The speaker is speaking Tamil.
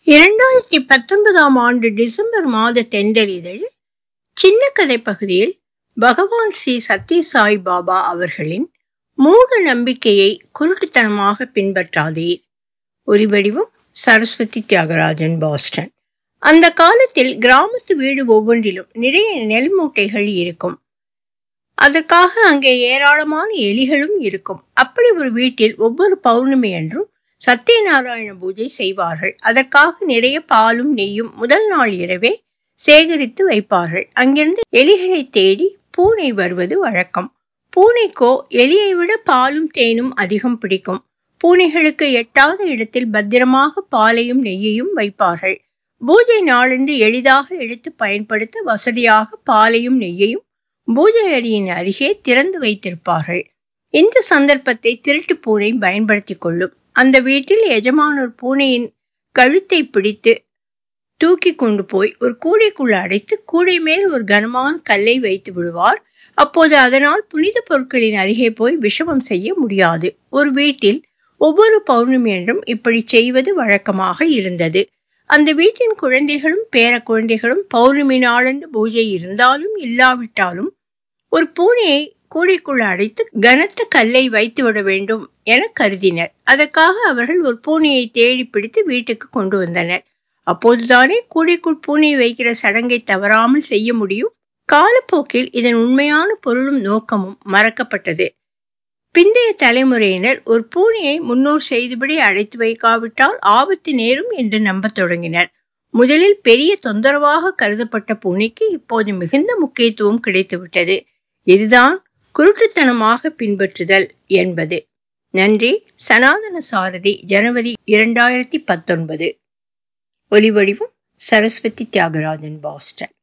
இரண்டாயிரத்தி பத்தொன்பதாம் ஆண்டு டிசம்பர் மாத தென்றலிதழில் சின்ன கதை பகுதியில் பகவான் ஸ்ரீ சத்யசாய் பாபா அவர்களின் மூட நம்பிக்கையை குருட்டுத்தனமாக பின்பற்றாதீர் ஒலிவடிவம் சரஸ்வதி தியாகராஜன் பாஸ்டன் அந்த காலத்தில் கிராமத்து வீடு ஒவ்வொன்றிலும் நிறைய நெல் மூட்டைகள் இருக்கும் அதற்காக அங்கே ஏராளமான எலிகளும் இருக்கும் அப்படி ஒரு வீட்டில் ஒவ்வொரு பௌர்ணமி என்றும் சத்யநாராயண பூஜை செய்வார்கள் அதற்காக நிறைய பாலும் நெய்யும் முதல் நாள் இரவே சேகரித்து வைப்பார்கள் அங்கிருந்து எலிகளை தேடி பூனை வருவது வழக்கம் பூனைக்கோ எலியை விட பாலும் தேனும் அதிகம் பிடிக்கும் பூனைகளுக்கு எட்டாத இடத்தில் பத்திரமாக பாலையும் நெய்யையும் வைப்பார்கள் பூஜை நாளன்று எளிதாக எடுத்து பயன்படுத்த வசதியாக பாலையும் நெய்யையும் பூஜை அறையின் அருகே திறந்து வைத்திருப்பார்கள் இந்த சந்தர்ப்பத்தை திருட்டு பூனை பயன்படுத்திக் கொள்ளும் அந்த வீட்டில் எஜமானோர் பூனையின் கழுத்தை பிடித்து தூக்கி கொண்டு போய் ஒரு கூடைக்குள் அடைத்து கூடை மேல் ஒரு கனமான கல்லை வைத்து விடுவார் அப்போது அதனால் புனித பொருட்களின் அருகே போய் விஷமம் செய்ய முடியாது ஒரு வீட்டில் ஒவ்வொரு பௌர்ணமி என்றும் இப்படி செய்வது வழக்கமாக இருந்தது அந்த வீட்டின் குழந்தைகளும் பேர குழந்தைகளும் பௌர்ணமி நாளன்று பூஜை இருந்தாலும் இல்லாவிட்டாலும் ஒரு பூனையை கூடைக்குள் அடைத்து கனத்த கல்லை வைத்து விட வேண்டும் என கருதினர் அதற்காக அவர்கள் ஒரு பூனையை தேடி பிடித்து வீட்டுக்கு கொண்டு வந்தனர் அப்போதுதானே கூடைக்குள் பூனை வைக்கிற சடங்கை தவறாமல் செய்ய முடியும் காலப்போக்கில் இதன் உண்மையான பொருளும் நோக்கமும் மறக்கப்பட்டது பிந்தைய தலைமுறையினர் ஒரு பூனையை முன்னோர் செய்தபடி அழைத்து வைக்காவிட்டால் ஆபத்து நேரும் என்று நம்பத் தொடங்கினர் முதலில் பெரிய தொந்தரவாக கருதப்பட்ட பூனைக்கு இப்போது மிகுந்த முக்கியத்துவம் கிடைத்துவிட்டது இதுதான் குருட்டுத்தனமாக பின்பற்றுதல் என்பது நன்றி சனாதன சாரதி ஜனவரி இரண்டாயிரத்தி பத்தொன்பது ஒலிவடிவம் சரஸ்வதி தியாகராஜன் பாஸ்டன்